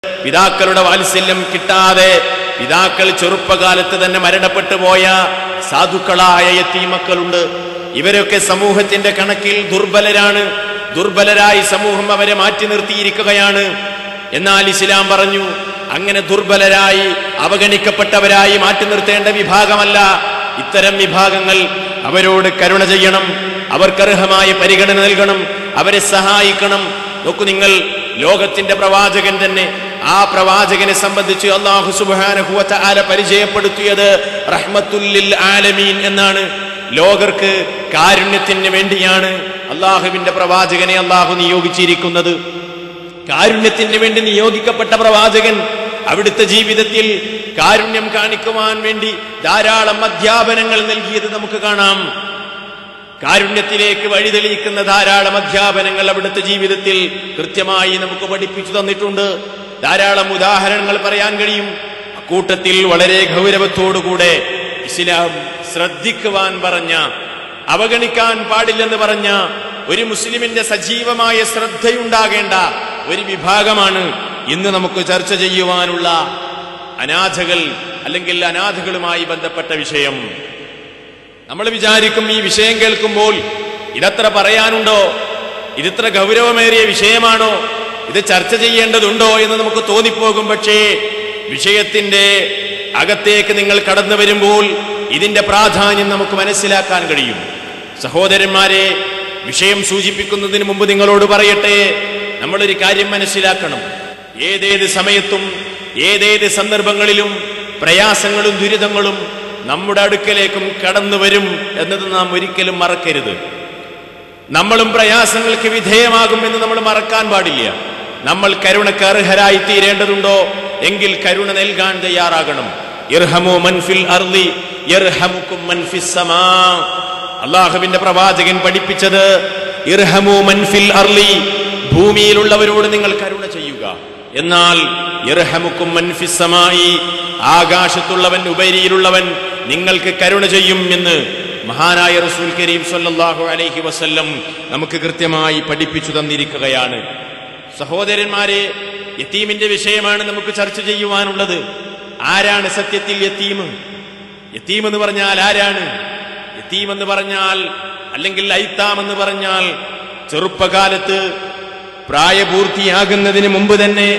പിതാക്കളുടെ വാത്സല്യം കിട്ടാതെ പിതാക്കൾ ചെറുപ്പകാലത്ത് തന്നെ മരണപ്പെട്ടു പോയ സാധുക്കളായ യത്തീമക്കളുണ്ട് ഇവരൊക്കെ സമൂഹത്തിന്റെ കണക്കിൽ ദുർബലരാണ് ദുർബലരായി സമൂഹം അവരെ മാറ്റി നിർത്തിയിരിക്കുകയാണ് എന്നാൽ ഇസ്ലാം പറഞ്ഞു അങ്ങനെ ദുർബലരായി അവഗണിക്കപ്പെട്ടവരായി മാറ്റി നിർത്തേണ്ട വിഭാഗമല്ല ഇത്തരം വിഭാഗങ്ങൾ അവരോട് കരുണ ചെയ്യണം അവർക്കർഹമായ പരിഗണന നൽകണം അവരെ സഹായിക്കണം നോക്കൂ നിങ്ങൾ ലോകത്തിന്റെ പ്രവാചകൻ തന്നെ ആ പ്രവാചകനെ സംബന്ധിച്ച് അള്ളാഹു സുബാനഹുവത്ത ആല പരിചയപ്പെടുത്തിയത് റഹ്മത്തുല്ലിൽ ആലമീൻ എന്നാണ് ലോകർക്ക് കാരുണ്യത്തിന് വേണ്ടിയാണ് അള്ളാഹുവിന്റെ പ്രവാചകനെ അള്ളാഹു നിയോഗിച്ചിരിക്കുന്നത് കാരുണ്യത്തിന് വേണ്ടി നിയോഗിക്കപ്പെട്ട പ്രവാചകൻ അവിടുത്തെ ജീവിതത്തിൽ കാരുണ്യം കാണിക്കുവാൻ വേണ്ടി ധാരാളം അധ്യാപനങ്ങൾ നൽകിയത് നമുക്ക് കാണാം കാരുണ്യത്തിലേക്ക് വഴിതെളിയിക്കുന്ന ധാരാളം അധ്യാപനങ്ങൾ അവിടുത്തെ ജീവിതത്തിൽ കൃത്യമായി നമുക്ക് പഠിപ്പിച്ചു തന്നിട്ടുണ്ട് ധാരാളം ഉദാഹരണങ്ങൾ പറയാൻ കഴിയും അക്കൂട്ടത്തിൽ വളരെ ഗൗരവത്തോടുകൂടെ ഇസ്ലാം ശ്രദ്ധിക്കുവാൻ പറഞ്ഞ അവഗണിക്കാൻ പാടില്ലെന്ന് പറഞ്ഞ ഒരു മുസ്ലിമിന്റെ സജീവമായ ശ്രദ്ധയുണ്ടാകേണ്ട ഒരു വിഭാഗമാണ് ഇന്ന് നമുക്ക് ചർച്ച ചെയ്യുവാനുള്ള അനാഥകൾ അല്ലെങ്കിൽ അനാഥകളുമായി ബന്ധപ്പെട്ട വിഷയം നമ്മൾ വിചാരിക്കും ഈ വിഷയം കേൾക്കുമ്പോൾ ഇതത്ര പറയാനുണ്ടോ ഇതിത്ര ഗൗരവമേറിയ വിഷയമാണോ ഇത് ചർച്ച ചെയ്യേണ്ടതുണ്ടോ എന്ന് നമുക്ക് തോന്നിപ്പോകും പക്ഷേ വിഷയത്തിന്റെ അകത്തേക്ക് നിങ്ങൾ കടന്നു വരുമ്പോൾ ഇതിന്റെ പ്രാധാന്യം നമുക്ക് മനസ്സിലാക്കാൻ കഴിയും സഹോദരന്മാരെ വിഷയം സൂചിപ്പിക്കുന്നതിന് മുമ്പ് നിങ്ങളോട് പറയട്ടെ നമ്മളൊരു കാര്യം മനസ്സിലാക്കണം ഏതേത് സമയത്തും ഏതേത് സന്ദർഭങ്ങളിലും പ്രയാസങ്ങളും ദുരിതങ്ങളും നമ്മുടെ അടുക്കലേക്കും കടന്നു വരും എന്നത് നാം ഒരിക്കലും മറക്കരുത് നമ്മളും പ്രയാസങ്ങൾക്ക് വിധേയമാകും എന്ന് നമ്മൾ മറക്കാൻ പാടില്ല നമ്മൾ കരുണക്ക് അർഹരായി തീരേണ്ടതുണ്ടോ എങ്കിൽ കരുണ നൽകാൻ തയ്യാറാകണം ഇർഹമു മൻഫിൽ അർളി യർഹമുക്കും മൻഫിസ് സമാ അള്ളാഹുവിന്റെ പ്രവാചകൻ പഠിപ്പിച്ചത് ഇർഹമു മൻഫിൽ അർളി ഭൂമിയിലുള്ളവരോട് നിങ്ങൾ കരുണ ചെയ്യുക എന്നാൽ ഇർഹമുക്കും മൻഫിസ് സമായി ആകാശത്തുള്ളവൻ ഉപരിയിലുള്ളവൻ നിങ്ങൾക്ക് കരുണ ചെയ്യും എന്ന് മഹാനായ റസൂൽ കരീം സല്ലല്ലാഹു അലൈഹി വസല്ലം നമുക്ക് കൃത്യമായി പഠിപ്പിച്ചു തന്നിരിക്കുകയാണ് സഹോദരന്മാരെ യത്തീമിന്റെ വിഷയമാണ് നമുക്ക് ചർച്ച ചെയ്യുവാനുള്ളത് ആരാണ് സത്യത്തിൽ യത്തീം യത്തീം എന്ന് പറഞ്ഞാൽ ആരാണ് യത്തീം എന്ന് പറഞ്ഞാൽ അല്ലെങ്കിൽ ഐത്താം എന്ന് പറഞ്ഞാൽ ചെറുപ്പകാലത്ത് പ്രായപൂർത്തിയാകുന്നതിന് മുമ്പ് തന്നെ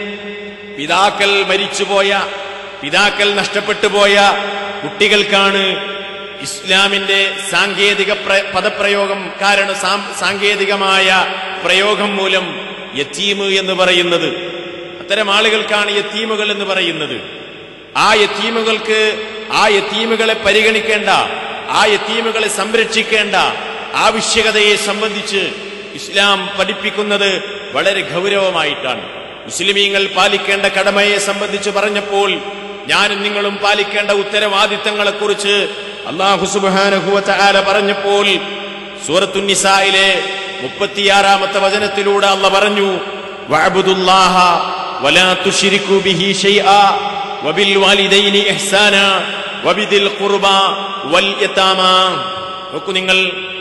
പിതാക്കൾ മരിച്ചുപോയ പിതാക്കൾ നഷ്ടപ്പെട്ടു പോയ കുട്ടികൾക്കാണ് ഇസ്ലാമിന്റെ സാങ്കേതിക പ്ര- പദപ്രയോഗം കാരണം സാം- സാങ്കേതികമായ പ്രയോഗം മൂലം യത്തീമ് എന്ന് പറയുന്നത് അത്തരം ആളുകൾക്കാണ് യത്തീമുകൾ എന്ന് പറയുന്നത് ആ യത്തീമുകൾക്ക് ആ യത്തീമുകളെ പരിഗണിക്കേണ്ട ആ യത്തീമുകളെ സംരക്ഷിക്കേണ്ട ആവശ്യകതയെ സംബന്ധിച്ച് ഇസ്ലാം പഠിപ്പിക്കുന്നത് വളരെ ഗൗരവമായിട്ടാണ് മുസ്ലിമീങ്ങൾ പാലിക്കേണ്ട കടമയെ സംബന്ധിച്ച് പറഞ്ഞപ്പോൾ ഞാനും നിങ്ങളും പാലിക്കേണ്ട ഉത്തരവാദിത്തങ്ങളെക്കുറിച്ച് അള്ളാഹു സുബാനഹുവ ആല പറഞ്ഞപ്പോൾ സൂറത്തുന്നിസായിലെ മുപ്പത്തിയാറാമത്തെ വചനത്തിലൂടെ അള്ള പറഞ്ഞു വഅബ്ദുല്ലാഹ വലാ തുശ്രികൂ ബിഹി ഷൈആ വബിൽ വാലിദൈനി ഇഹ്സാന വബിദിൽ ഖുർബ വൽ യതാമാ നോക്കൂ നിങ്ങൾ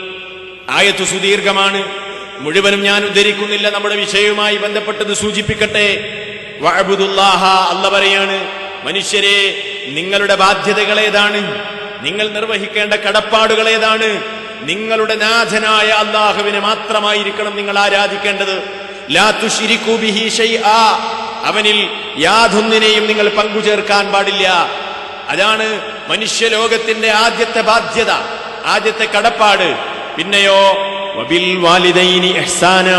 ആയത്ത് സുദീർഘമാണ് മുഴുവനും ഞാൻ ഉദ്ധരിക്കുന്നില്ല നമ്മുടെ വിഷയവുമായി ബന്ധപ്പെട്ടത് സൂചിപ്പിക്കട്ടെ വഅബ്ദുല്ലാഹ അല്ല പറയാണ് മനുഷ്യരെ നിങ്ങളുടെ ബാധ്യതകൾ ഏതാണ് നിങ്ങൾ നിർവഹിക്കേണ്ട കടപ്പാടുകൾ ഏതാണ് നിങ്ങളുടെ നാഥനായ അള്ളാഹുവിനെ മാത്രമായിരിക്കണം നിങ്ങൾ ആരാധിക്കേണ്ടത് ലാ തുശ്രികൂ ബിഹി ഷൈആ അവനിൽ യാതൊന്നിനെയും നിങ്ങൾ പങ്കുചേർക്കാൻ പാടില്ല അതാണ് മനുഷ്യലോകത്തിന്റെ ആദ്യത്തെ ബാധ്യത ആദ്യത്തെ കടപ്പാട് പിന്നെയോ വബിൽ വാലിദൈനി ഇഹ്സാനാ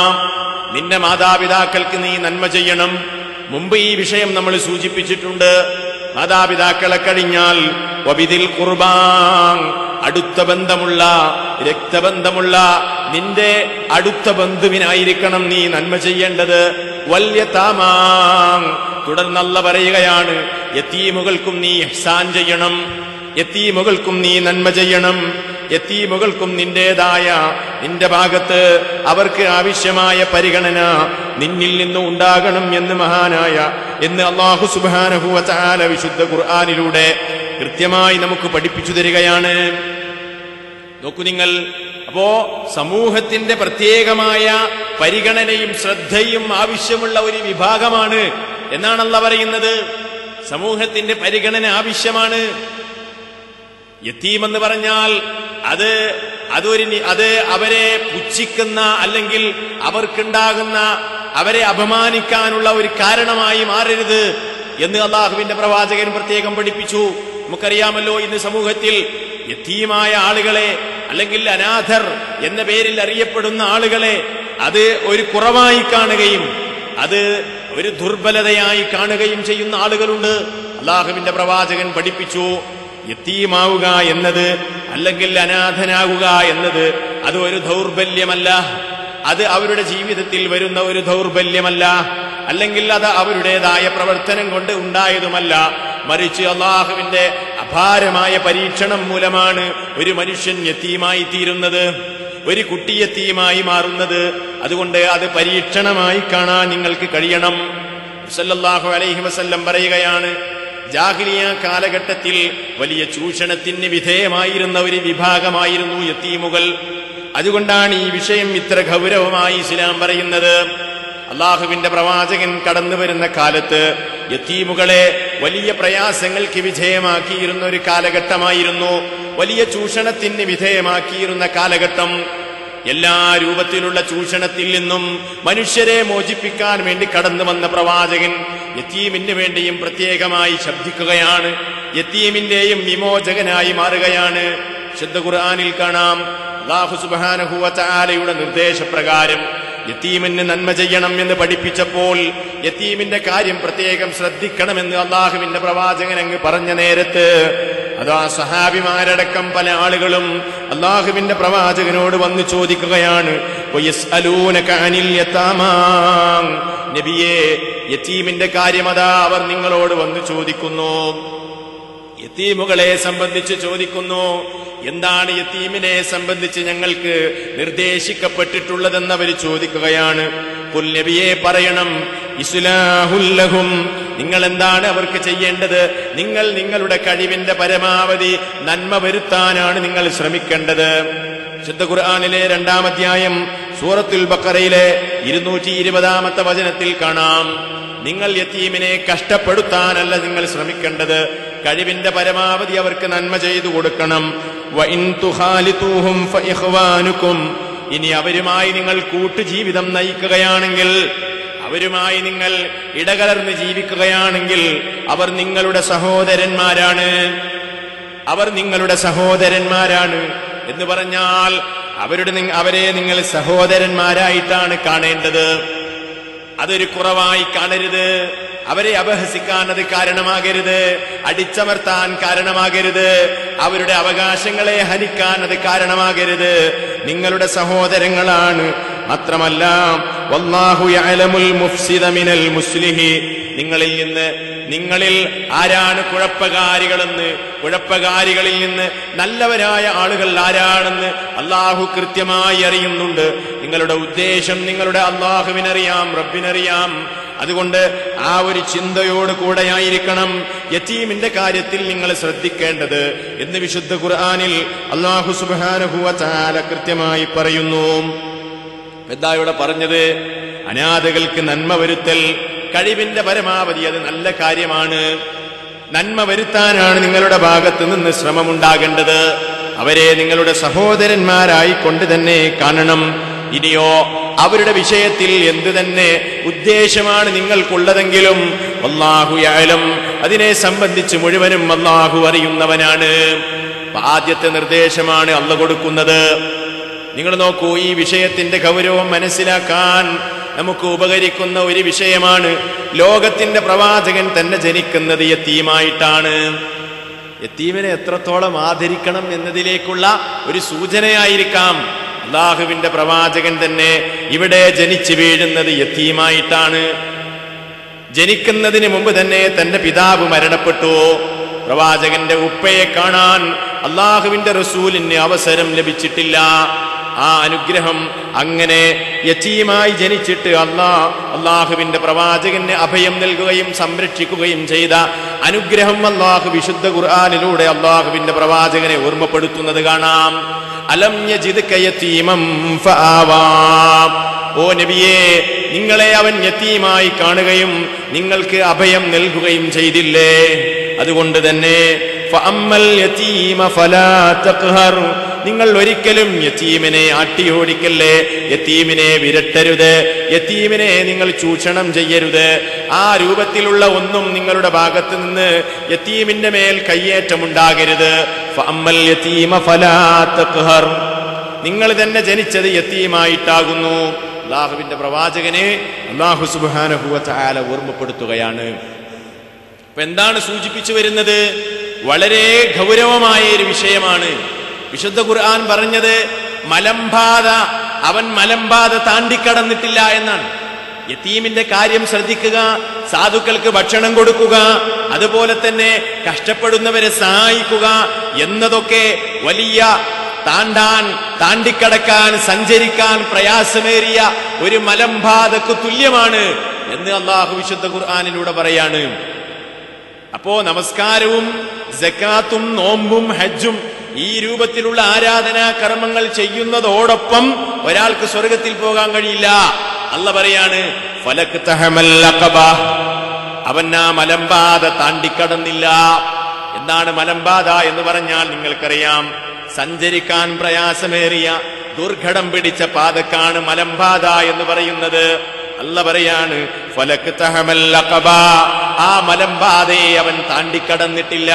നിന്റെ മാതാപിതാക്കൾക്ക് നീ നന്മ ചെയ്യണം മുമ്പ് ഈ വിഷയം നമ്മൾ സൂചിപ്പിച്ചിട്ടുണ്ട് മാതാപിതാക്കളെ കഴിഞ്ഞാൽ വബിദിൽ കുർബാൻ അടുത്ത ബന്ധമുള്ള രക്തബന്ധമുള്ള നിന്റെ അടുത്ത ബന്ധുവിനായിരിക്കണം നീ നന്മ ചെയ്യേണ്ടത് വല്യ താമാം തുടർന്നല്ല പറയുകയാണ് യത്തീമുകൾക്കും നീ ഇഹ്സാൻ ചെയ്യണം യത്തീമുകൾക്കും നീ നന്മ ചെയ്യണം യത്തീമുകൾക്കും നിന്റേതായ നിന്റെ ഭാഗത്ത് അവർക്ക് ആവശ്യമായ പരിഗണന നിന്നിൽ നിന്ന് ഉണ്ടാകണം എന്ന് മഹാനായ എന്ന് അള്ളാഹു സുബാനഹുവ ചാല വിശുദ്ധ ഖുർആാനിലൂടെ കൃത്യമായി നമുക്ക് പഠിപ്പിച്ചു തരികയാണ് നോക്കൂ നിങ്ങൾ അപ്പോ സമൂഹത്തിന്റെ പ്രത്യേകമായ പരിഗണനയും ശ്രദ്ധയും ആവശ്യമുള്ള ഒരു വിഭാഗമാണ് എന്നാണല്ല പറയുന്നത് സമൂഹത്തിന്റെ പരിഗണന ആവശ്യമാണ് യത്തീമെന്ന് പറഞ്ഞാൽ അത് അതൊരു നി- അത് അവരെ പുച്ഛിക്കുന്ന അല്ലെങ്കിൽ അവർക്കുണ്ടാകുന്ന അവരെ അപമാനിക്കാനുള്ള ഒരു കാരണമായി മാറരുത് എന്ന് അള്ളാഹുവിന്റെ പ്രവാചകൻ പ്രത്യേകം പഠിപ്പിച്ചു നമുക്കറിയാമല്ലോ ഇന്ന് സമൂഹത്തിൽ യത്തീമായ ആളുകളെ അല്ലെങ്കിൽ അനാഥർ എന്ന പേരിൽ അറിയപ്പെടുന്ന ആളുകളെ അത് ഒരു കുറവായി കാണുകയും അത് ഒരു ദുർബലതയായി കാണുകയും ചെയ്യുന്ന ആളുകളുണ്ട് അള്ളാഹുവിന്റെ പ്രവാചകൻ പഠിപ്പിച്ചു യത്തീമാവുക എന്നത് അല്ലെങ്കിൽ അനാഥനാകുക എന്നത് അത് ഒരു ദൗർബല്യമല്ല അത് അവരുടെ ജീവിതത്തിൽ വരുന്ന ഒരു ദൗർബല്യമല്ല അല്ലെങ്കിൽ അത് അവരുടേതായ പ്രവർത്തനം കൊണ്ട് ഉണ്ടായതുമല്ല മറിച്ച് അള്ളാഹുവിന്റെ അപാരമായ പരീക്ഷണം മൂലമാണ് ഒരു മനുഷ്യൻ യത്തീമായി തീരുന്നത് ഒരു കുട്ടി യത്തീമായി മാറുന്നത് അതുകൊണ്ട് അത് പരീക്ഷണമായി കാണാൻ നിങ്ങൾക്ക് കഴിയണം സല്ലല്ലാഹു അലൈഹി വസല്ലം പറയുകയാണ് ജാഹിലിയ കാലഘട്ടത്തിൽ വലിയ ചൂഷണത്തിന് വിധേയമായിരുന്ന ഒരു വിഭാഗമായിരുന്നു യത്തീമുകൾ അതുകൊണ്ടാണ് ഈ വിഷയം ഇത്ര ഗൗരവമായി ഇസ്ലാം പറയുന്നത് അള്ളാഹുവിന്റെ പ്രവാചകൻ കടന്നു വരുന്ന കാലത്ത് യത്തീമുകളെ വലിയ പ്രയാസങ്ങൾക്ക് വിധേയമാക്കിയിരുന്ന ഒരു കാലഘട്ടമായിരുന്നു വലിയ ചൂഷണത്തിന് വിധേയമാക്കിയിരുന്ന കാലഘട്ടം എല്ലാ രൂപത്തിലുള്ള ചൂഷണത്തിൽ നിന്നും മനുഷ്യരെ മോചിപ്പിക്കാൻ വേണ്ടി കടന്നു വന്ന പ്രവാചകൻ യത്തീമിന് വേണ്ടിയും പ്രത്യേകമായി ശബ്ദിക്കുകയാണ് യത്തീമിന്റെയും വിമോചകനായി മാറുകയാണ് ശുദ്ധ ഖുർആനിൽ കാണാം അള്ളാഹു സുബാനഹുവ ചാലയുടെ നിർദ്ദേശപ്രകാരം യത്തീമിന് നന്മ ചെയ്യണം എന്ന് പഠിപ്പിച്ചപ്പോൾ യത്തീമിന്റെ കാര്യം പ്രത്യേകം ശ്രദ്ധിക്കണമെന്ന് അള്ളാഹുവിന്റെ പ്രവാചകൻ അങ്ങ് പറഞ്ഞ നേരത്ത് അതാ സഹാബിമാരടക്കം പല ആളുകളും അള്ളാഹുവിന്റെ പ്രവാചകനോട് വന്ന് ചോദിക്കുകയാണ് "വയസ്അലൂനക അനിൽ യതാമാ." നബിയെ യത്തീമിന്റെ കാര്യം അതാ അവർ നിങ്ങളോട് വന്ന് ചോദിക്കുന്നു യത്തീമുകളെ സംബന്ധിച്ച് ചോദിക്കുന്നു എന്താണ് യത്തീമിനെ സംബന്ധിച്ച് ഞങ്ങൾക്ക് നിർദ്ദേശിക്കപ്പെട്ടിട്ടുള്ളതെന്ന് അവർ ചോദിക്കുകയാണ് കുൽ നബിയെ പറയണം ഇസ്ലാഹുല്ലഹും നിങ്ങൾ എന്താണ് അവർക്ക് ചെയ്യേണ്ടത് നിങ്ങൾ നിങ്ങളുടെ കഴിവിന്റെ പരമാവധി നന്മ വരുത്താനാണ് നിങ്ങൾ ശ്രമിക്കേണ്ടത് ശുദ്ധ ഖുർആാനിലെ രണ്ടാം അധ്യായം സൂറത്തുൽ ബക്കറയിലെ ഇരുന്നൂറ്റി ഇരുപതാമത്തെ വചനത്തിൽ കാണാം നിങ്ങൾ യത്തീമിനെ കഷ്ടപ്പെടുത്താനല്ല നിങ്ങൾ ശ്രമിക്കേണ്ടത് കഴിവിന്റെ പരമാവധി അവർക്ക് നന്മ ചെയ്തു കൊടുക്കണം വഇൻ തുഖാലിതൂഹും ഫഇഖ്വാനുക്കും. ഇനി അവരുമായി നിങ്ങൾ കൂട്ടുജീവിതം നയിക്കുകയാണെങ്കിൽ അവരുമായി നിങ്ങൾ ഇടകലർന്ന് ജീവിക്കുകയാണെങ്കിൽ അവർ നിങ്ങളുടെ സഹോദരന്മാരാണ് അവർ നിങ്ങളുടെ സഹോദരന്മാരാണ് എന്ന് പറഞ്ഞാൽ അവരുടെ നി- അവരെ നിങ്ങൾ സഹോദരന്മാരായിട്ടാണ് കാണേണ്ടത് അതൊരു കുറവായി കാണരുത് അവരെ അപഹസിക്കാൻ അത് കാരണമാകരുത് അടിച്ചമർത്താൻ കാരണമാകരുത് അവരുടെ അവകാശങ്ങളെ ഹനിക്കാൻ അത് കാരണമാകരുത് നിങ്ങളുടെ സഹോദരങ്ങളാണ് മാത്രമല്ല വല്ലാഹു യഅലമുൽ മുഫ്സിദ മിനൽ മുസ്ലിഹി നിങ്ങളിൽ നിന്ന് നിങ്ങളിൽ ആരാണ് കുഴപ്പകാരികളെന്ന് കുഴപ്പകാരികളിൽ നിന്ന് നല്ലവരായ ആളുകൾ ആരാണെന്ന് അള്ളാഹു കൃത്യമായി അറിയുന്നുണ്ട് നിങ്ങളുടെ ഉദ്ദേശം നിങ്ങളുടെ അള്ളാഹുവിനറിയാം റബ്ബിനറിയാം അതുകൊണ്ട് ആ ഒരു ചിന്തയോട് കൂടെയായിരിക്കണം യത്തീമിന്റെ കാര്യത്തിൽ നിങ്ങൾ ശ്രദ്ധിക്കേണ്ടത് എന്ന് വിശുദ്ധ ഖുർആനിൽ അള്ളാഹു സുബാനുഭൂവ ചാല കൃത്യമായി പറയുന്നു എന്താ ഇവിടെ പറഞ്ഞത് അനാഥകൾക്ക് നന്മ വരുത്തൽ കഴിവിന്റെ പരമാവധി അത് നല്ല കാര്യമാണ് നന്മ വരുത്താനാണ് നിങ്ങളുടെ ഭാഗത്ത് നിന്ന് ശ്രമമുണ്ടാകേണ്ടത് അവരെ നിങ്ങളുടെ സഹോദരന്മാരായി കൊണ്ട് തന്നെ കാണണം ഇനിയോ അവരുടെ വിഷയത്തിൽ എന്തു തന്നെ ഉദ്ദേശമാണ് നിങ്ങൾക്കുള്ളതെങ്കിലും അള്ളാഹു യാലും അതിനെ സംബന്ധിച്ച് മുഴുവനും അള്ളാഹു അറിയുന്നവനാണ് അപ്പൊ ആദ്യത്തെ നിർദ്ദേശമാണ് അള്ള കൊടുക്കുന്നത് നിങ്ങൾ നോക്കൂ ഈ വിഷയത്തിന്റെ ഗൗരവം മനസ്സിലാക്കാൻ നമുക്ക് ഉപകരിക്കുന്ന ഒരു വിഷയമാണ് ലോകത്തിന്റെ പ്രവാചകൻ തന്നെ ജനിക്കുന്നത് യത്തീമായിട്ടാണ് യത്തീമിനെ എത്രത്തോളം ആദരിക്കണം എന്നതിലേക്കുള്ള ഒരു സൂചനയായിരിക്കാം അള്ളാഹുവിന്റെ പ്രവാചകൻ തന്നെ ഇവിടെ ജനിച്ചു വീഴുന്നത് യത്തീമായിട്ടാണ് ജനിക്കുന്നതിന് മുമ്പ് തന്നെ തന്റെ പിതാവ് മരണപ്പെട്ടു പ്രവാചകന്റെ ഉപ്പയെ കാണാൻ അള്ളാഹുവിന്റെ റസൂലിന് അവസരം ലഭിച്ചിട്ടില്ല ആ അനുഗ്രഹം അങ്ങനെ യച്ചീമായി ജനിച്ചിട്ട് അള്ളാ അള്ളാഹുവിന്റെ പ്രവാചകന് അഭയം നൽകുകയും സംരക്ഷിക്കുകയും ചെയ്ത അനുഗ്രഹം അള്ളാഹു വിശുദ്ധ ഖുർആാനിലൂടെ അള്ളാഹുവിന്റെ പ്രവാചകനെ ഓർമ്മപ്പെടുത്തുന്നത് കാണാം അലം യജിദ്ക യതീമം ഫആവാ. ഓ നബിയെ നിങ്ങളെ അവൻ യത്തീമായി കാണുകയും നിങ്ങൾക്ക് അഭയം നൽകുകയും ചെയ്തില്ലേ അതുകൊണ്ട് തന്നെ ഫഅമ്മൽ യതീമ ഫലാ തഖ്ഹർ. നിങ്ങൾ ഒരിക്കലും യത്തീമിനെ ആട്ടിയോടിക്കല്ലേ യത്തീമിനെ വിരട്ടരുത് യത്തീമിനെ നിങ്ങൾ ചൂഷണം ചെയ്യരുത് ആ രൂപത്തിലുള്ള ഒന്നും നിങ്ങളുടെ ഭാഗത്ത് നിന്ന് യത്തീമിന്റെ മേൽ കയ്യേറ്റമുണ്ടാകരുത് ഫഅമ്മൽ യതീമ ഫലാ തഖ്ഹർ. നിങ്ങൾ തന്നെ ജനിച്ചത് യത്തീമായിട്ടാകുന്നു അള്ളാഹുവിന്റെ പ്രവാചകനെ അള്ളാഹു സുബാനഹുവല ഓർമ്മപ്പെടുത്തുകയാണ് അപ്പൊ എന്താണ് സൂചിപ്പിച്ചു വരുന്നത് വളരെ ഗൗരവമായ ഒരു വിഷയമാണ് വിശുദ്ധ ഖുർആൻ പറഞ്ഞത് മലമ്പാത അവൻ മലമ്പാത താണ്ടിക്കടന്നിട്ടില്ല എന്നാണ് യത്തീമിന്റെ കാര്യം ശ്രദ്ധിക്കുക സാധുക്കൾക്ക് ഭക്ഷണം കൊടുക്കുക അതുപോലെ തന്നെ കഷ്ടപ്പെടുന്നവരെ സഹായിക്കുക എന്നതൊക്കെ വലിയ താണ്ടാൻ താണ്ടിക്കടക്കാൻ സഞ്ചരിക്കാൻ പ്രയാസമേറിയ ഒരു മലമ്പാതക്ക് തുല്യമാണ് എന്ന് അള്ളാഹു വിശുദ്ധ ഖുർആാനിലൂടെ പറയാണ് അപ്പോ നമസ്കാരവും ജക്കാത്തും നോമ്പും ഹജ്ജും ഈ രൂപത്തിലുള്ള ആരാധനാ കർമ്മങ്ങൾ ചെയ്യുന്നതോടൊപ്പം ഒരാൾക്ക് സ്വർഗത്തിൽ പോകാൻ കഴിയില്ല അല്ല പറയാണ് ഫലക് തഹമൽ അഖബ. അവൻ ആ മലമ്പാത താണ്ടിക്കടന്നില്ല എന്താണ് മലമ്പാത എന്ന് പറഞ്ഞാൽ നിങ്ങൾക്കറിയാം സഞ്ചരിക്കാൻ പ്രയാസമേറിയ ദുർഘടം പിടിച്ച പാതക്കാണ് മലമ്പാത എന്ന് പറയുന്നത് അല്ല പറയാണ് ഫലക് തഹമൽ അഖബ. ആ മലമ്പാതയെ അവൻ താണ്ടിക്കടന്നിട്ടില്ല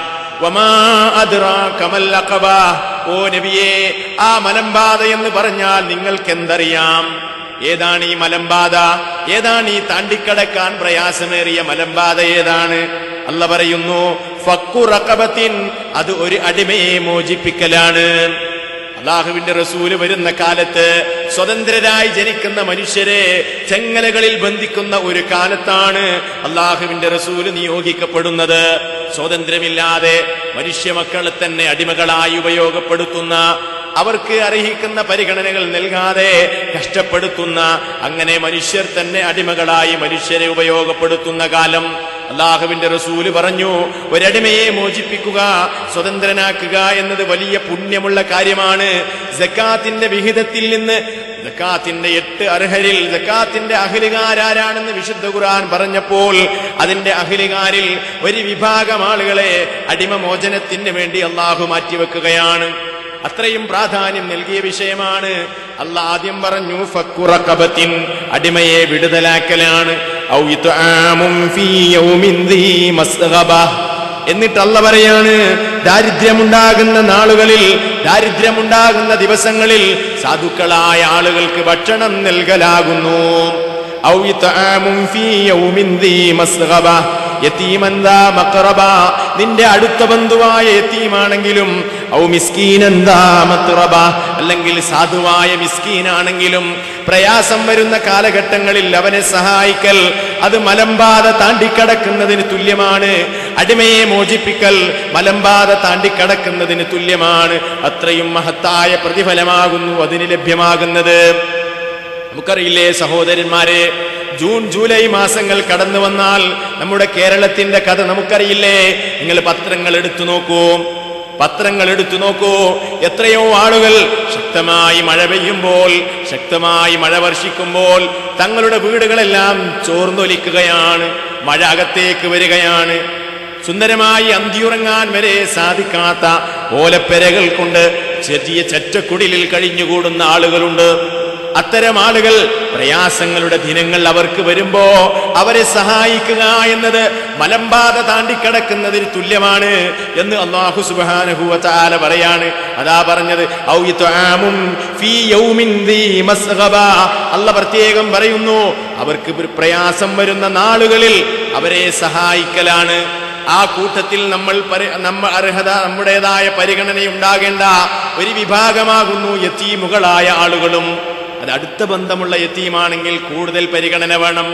വമാ അദ്റാക മൽ അഖബ. ഓ നബിയെ ആ മലമ്പാത എന്ന് പറഞ്ഞാൽ നിങ്ങൾക്ക് എന്തറിയാം ഏതാണ് ഈ മലമ്പാത ഏതാണ് ഈ താണ്ടിക്കടക്കാൻ പ്രയാസമേറിയ മലമ്പാത ഏതാണ് അല്ല പറയുന്നു ഫക്കു റഖബത്തിൻ അത് ഒരു അടിമയെ മോചിപ്പിക്കലാണ് അള്ളാഹുവിന്റെ റസൂല് വരുന്ന കാലത്ത് സ്വതന്ത്രരായി ജനിക്കുന്ന മനുഷ്യരെ ചെങ്ങലകളിൽ ബന്ധിക്കുന്ന ഒരു കാലത്താണ് അള്ളാഹുവിന്റെ റസൂല് നിയോഗിക്കപ്പെടുന്നത് സ്വാതന്ത്ര്യമില്ലാതെ മനുഷ്യ മക്കളെ തന്നെ അടിമകളായി ഉപയോഗപ്പെടുത്തുന്ന അവർക്ക് അർഹിക്കുന്ന പരിഗണനകൾ നൽകാതെ കഷ്ടപ്പെടുത്തുന്ന അങ്ങനെ മനുഷ്യർ തന്നെ അടിമകളായി മനുഷ്യരെ ഉപയോഗപ്പെടുത്തുന്ന കാലം അള്ളാഹുവിന്റെ റസൂല് പറഞ്ഞു ഒരടിമയെ മോചിപ്പിക്കുക സ്വതന്ത്രനാക്കുക എന്നത് വലിയ പുണ്യമുള്ള കാര്യമാണ് ജക്കാത്തിന്റെ വിഹിതത്തിൽ നിന്ന് ജക്കാത്തിന്റെ എട്ട് അർഹരിൽ ജക്കാത്തിന്റെ അഖിലുകാരാരാണെന്ന് വിശുദ്ധ ഖുർആൻ പറഞ്ഞപ്പോൾ അതിന്റെ അഖിലുകാരിൽ ഒരു വിഭാഗം ആളുകളെ അടിമമോചനത്തിന് വേണ്ടി അള്ളാഹു മാറ്റിവെക്കുകയാണ് അത്രയും പ്രാധാന്യം നൽകിയ വിഷയമാണ് അല്ല ആദ്യം പറഞ്ഞു ഫക്കുറക്കബത്തിൻ അടിമയെ വിടുതലാക്കലാണ് ഔ ഇത്ആമും ഫീ യൗമിൻ ദീ മസ്ഗബ. എന്നിട്ട് അല്ല പറയാണ് ദാരിദ്ര്യമുണ്ടാകുന്ന നാളുകളിൽ ദാരിദ്ര്യമുണ്ടാകുന്ന ദിവസങ്ങളിൽ സാധുക്കളായ ആളുകൾക്ക് ഭക്ഷണം നൽകലാകുന്നു ഔ ഇത്ആമും ഫീ യൗമിൻ ദീ മസ്ഗബ. യതീമൻ ദാ മഖറബ. നിന്റെ അടുത്ത ബന്ധുവായ യത്തീമാണെങ്കിലും ഔ മിസ്കീനൻ ദാ മത്റബ. അല്ലെങ്കിൽ സാധുവായ മിസ്കീനാണെങ്കിലും പ്രയാസം വരുന്ന കാലഘട്ടങ്ങളിൽ അവനെ സഹായിക്കൽ അത് മലമ്പാത താണ്ടിക്കടക്കുന്നതിന് തുല്യമാണ് അടിമയെ മോചിപ്പിക്കൽ മലമ്പാത താണ്ടിക്കടക്കുന്നതിന് തുല്യമാണ് അത്രയും മഹത്തായ പ്രതിഫലമാകുന്നു അതിന് ലഭ്യമാകുന്നത് നമുക്കറിയില്ലേ സഹോദരന്മാരെ ജൂൺ ജൂലൈ മാസങ്ങൾ കടന്നു വന്നാൽ നമ്മുടെ കേരളത്തിന്റെ കഥ നമുക്കറിയില്ലേ നിങ്ങൾ പത്രങ്ങൾ എടുത്തു നോക്കൂ പത്രങ്ങൾ എടുത്തു നോക്കൂ എത്രയോ ആളുകൾ ശക്തമായി മഴ പെയ്യുമ്പോൾ ശക്തമായി മഴ വർഷിക്കുമ്പോൾ തങ്ങളുടെ വീടുകളെല്ലാം ചോർന്നൊലിക്കുകയാണ് മഴ അകത്തേക്ക് വരികയാണ് സുന്ദരമായി അന്തിയുറങ്ങാൻ വരെ സാധിക്കാത്ത ഓലപ്പെരകൾ കൊണ്ട് ചെറിയ ചെറ്റക്കുടിലിൽ കഴിഞ്ഞുകൂടുന്ന ആളുകളുണ്ട് അത്തരം ആളുകൾ പ്രയാസങ്ങളുടെ ദിനങ്ങൾ അവർക്ക് വരുമ്പോ അവരെ സഹായിക്കുക എന്നത് മലമ്പാത താണ്ടിക്കടക്കുന്നതിന് തുല്യമാണ് എന്ന് അള്ളാഹു സുബാനഹുവല പറയാണ് അതാ പറഞ്ഞത് ഔ ഇത്ആമും ഫീ യൗമിൻ ദീ മസ്ഗബ. അല്ല പ്രത്യേകം പറയുന്നു അവർക്ക് ഒരു പ്രയാസം വരുന്ന നാളുകളിൽ അവരെ സഹായിക്കലാണ് ആ കൂട്ടത്തിൽ നമ്മൾ പരി- നമ്മ അർഹത നമ്മുടേതായ പരിഗണനയുണ്ടാകേണ്ട ഒരു വിഭാഗമാകുന്നു യത്തീമുകളായ ആളുകളും അത് അടുത്ത ബന്ധമുള്ള യത്തീമാണെങ്കിൽ കൂടുതൽ പരിഗണന വേണം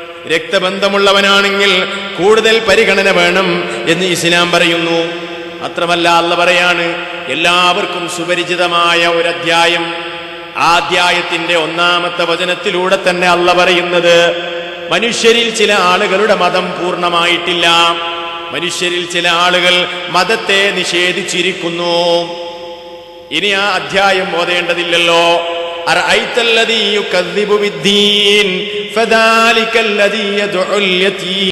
രക്തബന്ധമുള്ളവനാണെങ്കിൽ കൂടുതൽ പരിഗണന വേണം എന്ന് ഇസ്ലാം പറയുന്നു മാത്രമല്ല അല്ല പറയാണ് എല്ലാവർക്കും സുപരിചിതമായ ഒരു അധ്യായം ആ അധ്യായത്തിന്റെ ഒന്നാമത്തെ വചനത്തിലൂടെ തന്നെ അല്ല പറയുന്നത് മനുഷ്യരിൽ ചില ആളുകളുടെ മതം പൂർണ്ണമായിട്ടില്ല മനുഷ്യരിൽ ചില ആളുകൾ മതത്തെ നിഷേധിച്ചിരിക്കുന്നു ഇനി ആ അധ്യായം ഓതേണ്ടതില്ലല്ലോ أرأيت الذي يكذب بالدين فذلك الذي يدعو اليتيم